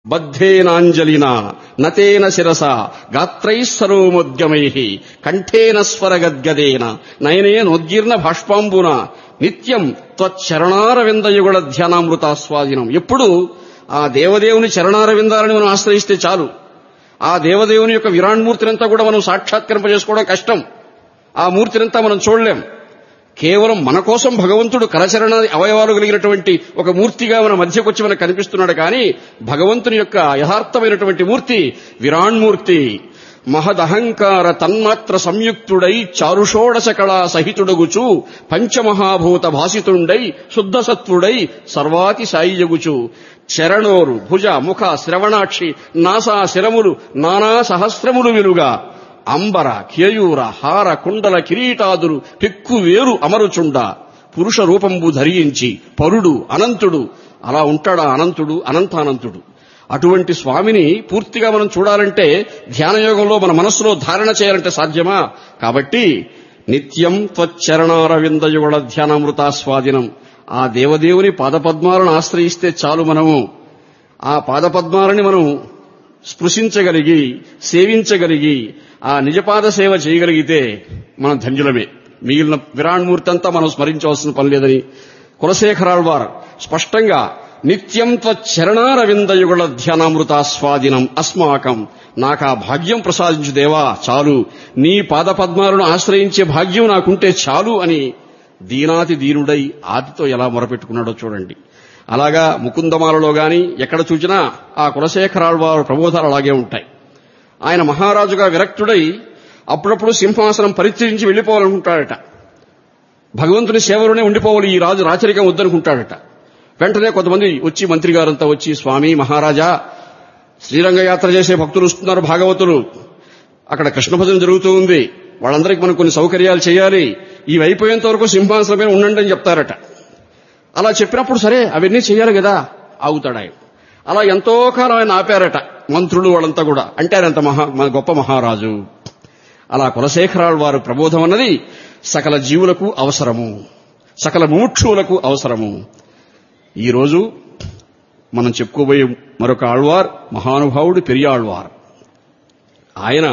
బద్ధేనాంజలినా నతేన శిరస గాత్రైస్సరోముద్యమై కంఠేన స్వరగద్గదేన నయనేనోద్గీర్ణ భాష్పాంబున నిత్యం త్వచ్చరణారవిందయుగళ ధ్యానామృతాస్వాదినం ఎప్పుడు ఆ దేవదేవుని చరణారవిందాలని మనం ఆశ్రయిస్తే చాలు ఆ దేవదేవుని యొక్క విరాణ్మూర్తినంతా కూడా మనం సాక్షాత్కరింపజేసుకోవడం కష్టం ఆ మూర్తినంతా మనం చూడలేం కేవలం మన కోసం భగవంతుడు కరచరణ అవయవాలు కలిగినటువంటి ఒక మూర్తిగా మన మధ్యకొచ్చి మనకు కనిపిస్తున్నాడు కానీ భగవంతుని యొక్క యథార్థమైనటువంటి మూర్తి విరాణ్మూర్తి మహదహంకార తన్మాత్ర సంయుక్తుడై చారుషోడశ కళా సహితుడగుచు పంచమహాభూత భాసితుండై శుద్ధ సత్వుడై సర్వాతి సాయియగుచు చరణోరు భుజ ముఖ శ్రవణాక్షి నాసా శిరములు నానా సహస్రములు విలుగా అంబర కేయూర హార కుండల కిరీటాదులు పెక్కు వేరు అమరుచుండ పురుష రూపంబు ధరించి పరుడు అనంతుడు అలా ఉంటాడా అనంతుడు అనంతానంతుడు అటువంటి స్వామిని పూర్తిగా మనం చూడాలంటే ధ్యానయోగంలో మన మనస్సులో ధారణ చేయాలంటే సాధ్యమా కాబట్టి నిత్యం త్వచ్చరణారవిందయుగళ ధ్యానామృతాస్వాదినం ఆ దేవదేవుని పాదపద్మాలను ఆశ్రయిస్తే చాలు మనము ఆ పాదపద్మాలని మనం స్పృశించగలిగి సేవించగలిగి ఆ నిజపాద సేవ చేయగలిగితే మనం ధన్యులమే మిగిలిన విరాణ్మూర్తి అంతా మనం స్మరించవలసిన పని లేదని కులశేఖరాళ్వార్ స్పష్టంగా నిత్యం త్వచ్చరణారవిందయుగళ ధ్యానామృతాస్వాదినం అస్మాకం నాకు ఆ భాగ్యం ప్రసాదించు దేవా చాలు నీ పాదపద్మాలను ఆశ్రయించే భాగ్యం నాకుంటే చాలు అని దీనాతి దీనుడై ఆదితో ఎలా మొరపెట్టుకున్నాడో చూడండి అలాగా ముకుందమాలలో గాని ఎక్కడ చూచినా ఆ కులశేఖరాళ్వారు ప్రబోధాలు అలాగే ఉంటాయి ఆయన మహారాజుగా విరక్తుడై అప్పుడప్పుడు సింహాసనం పరిత్యజించి వెళ్లిపోవాలనుకుంటాడట భగవంతుని సేవలోనే ఉండిపోవాలి ఈ రాజు రాచరికం వద్దనుకుంటాడట వెంటనే కొంతమంది వచ్చి మంత్రి గారంతా వచ్చి స్వామి మహారాజా శ్రీరంగ యాత్ర చేసే భక్తులు వస్తున్నారు భాగవతులు అక్కడ కృష్ణ భజన జరుగుతూ ఉంది వాళ్ళందరికీ మనం కొన్ని సౌకర్యాలు చేయాలి ఇవి అయిపోయేంత వరకు సింహాసనం మీద ఉండండి అని చెప్తారట అలా చెప్పినప్పుడు సరే అవన్నీ చేయాలి కదా ఆగుతాడు ఆయన అలా ఎంతో కాలం ఆయన ఆపారట మంత్రులు వాళ్ళంతా కూడా అంటే ఆయన అంత మహా మన గొప్ప మహారాజు అలా కులశేఖరాలు వారు ప్రబోధం అన్నది సకల జీవులకు అవసరము సకల ముముక్షువులకు అవసరము ఈరోజు మనం చెప్పుకోబోయే మరొక ఆళ్వార్ మహానుభావుడు పెరియాళ్వార్ ఆయన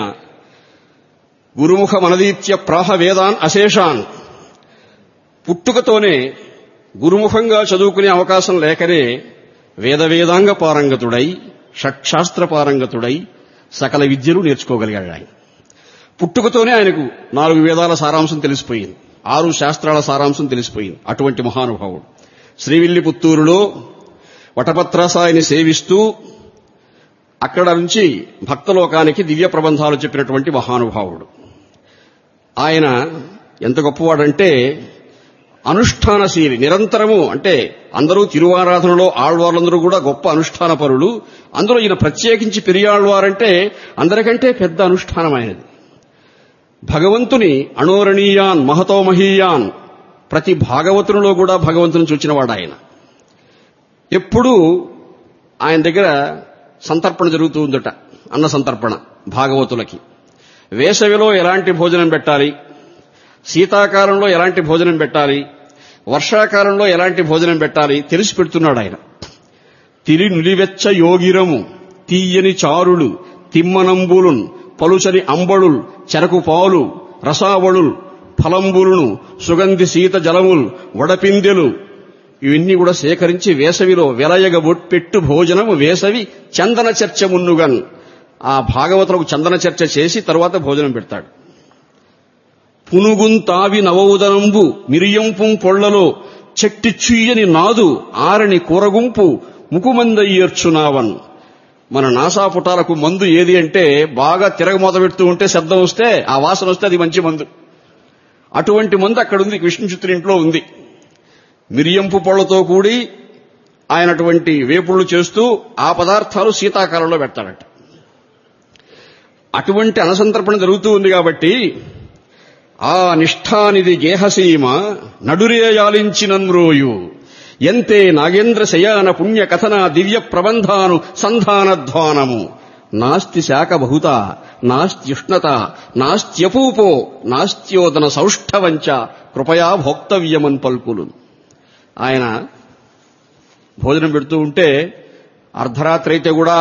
గురుముఖ మనదీత్య ప్రాహ వేదాన్ అశేషాన్ పుట్టుకతోనే గురుముఖంగా చదువుకునే అవకాశం లేకనే వేద వేదాంగ పారంగతుడై షట్శాస్త్ర పారంగతుడై సకల విద్యలు నేర్చుకోగలిగాడు ఆయన పుట్టుకతోనే ఆయనకు నాలుగు వేదాల సారాంశం తెలిసిపోయింది ఆరు శాస్త్రాల సారాంశం తెలిసిపోయింది అటువంటి మహానుభావుడు శ్రీవిల్లిపుత్తూరులో వటపత్రాసాయిని సేవిస్తూ అక్కడ నుంచి భక్తలోకానికి దివ్య ప్రబంధాలు చెప్పినటువంటి మహానుభావుడు ఆయన ఎంత గొప్పవాడంటే అనుష్ఠానశీలి నిరంతరము అంటే అందరూ తిరువారాధనలో ఆళ్వార్లందరూ కూడా గొప్ప అనుష్ఠాన పరులు అందులో ఈయన ప్రత్యేకించి పెరియాళ్వారంటే అందరికంటే పెద్ద అనుష్ఠానమైనది భగవంతుని అణోరణీయాన్ మహతో మహీయాన్ ప్రతి భాగవతునిలో కూడా భగవంతుని చూచినవాడు ఆయన ఎప్పుడూ ఆయన దగ్గర సంతర్పణ జరుగుతూ ఉందట అన్న సంతర్పణ భాగవతులకి వేసవిలో ఎలాంటి భోజనం పెట్టాలి శీతాకాలంలో ఎలాంటి భోజనం పెట్టాలి వర్షాకాలంలో ఎలాంటి భోజనం పెట్టాలి తెలిసి పెడుతున్నాడు ఆయన తిరి నులివెచ్చ యోగిరము తీయని చారులు తిమ్మనంబులున్ పలుచని అంబడుల్ చెరకు పాలు రసావళుల్ ఫలంబులును సుగంధి శీత జలముల్ వడపిందెలు ఇవన్నీ కూడా సేకరించి వేసవిలో వెలయగ పెట్టు భోజనము వేసవి చందన చర్చ మున్నుగన్ ఆ భాగవతులకు చందన చర్చ చేసి తరువాత భోజనం పెడతాడు పునుగుంతావి నవౌదనంబు మిరియంపుం పొళ్లలో చెట్టి చుయ్యని నాదు ఆరని కూరగుంపు ముకుమందయ్యర్చునావన్ మన నాసాపుటాలకు మందు ఏది అంటే బాగా తిరగమోత పెడుతూ ఉంటే శబ్దం వస్తే ఆ వాసన వస్తే అది మంచి మందు అటువంటి మందు అక్కడ ఉంది విష్ణుచిత్రుని ఇంట్లో ఉంది మిరియంపు పళ్ళతో కూడి ఆయనటువంటి వేపుళ్లు చేస్తూ ఆ పదార్థాలు శీతాకాలంలో పెడతాడట అటువంటి అనసంతర్పణ జరుగుతూ ఉంది కాబట్టి ఆ నిష్ఠానిది గేహసీమ నడురేయాలించినన్రోయు ఎంతే నాగేంద్ర శయాన పుణ్య కథన దివ్య ప్రబంధాను సంధానధ్వానము నాస్తి శాఖ బహుత నాస్త్యుష్ణత నాస్త్యపూపో నాస్త్యోదన సౌష్ఠవంచ కృపయా భోక్తవ్యమన్ పల్కులు ఆయన భోజనం పెడుతూ ఉంటే అర్ధరాత్రి అయితే కూడా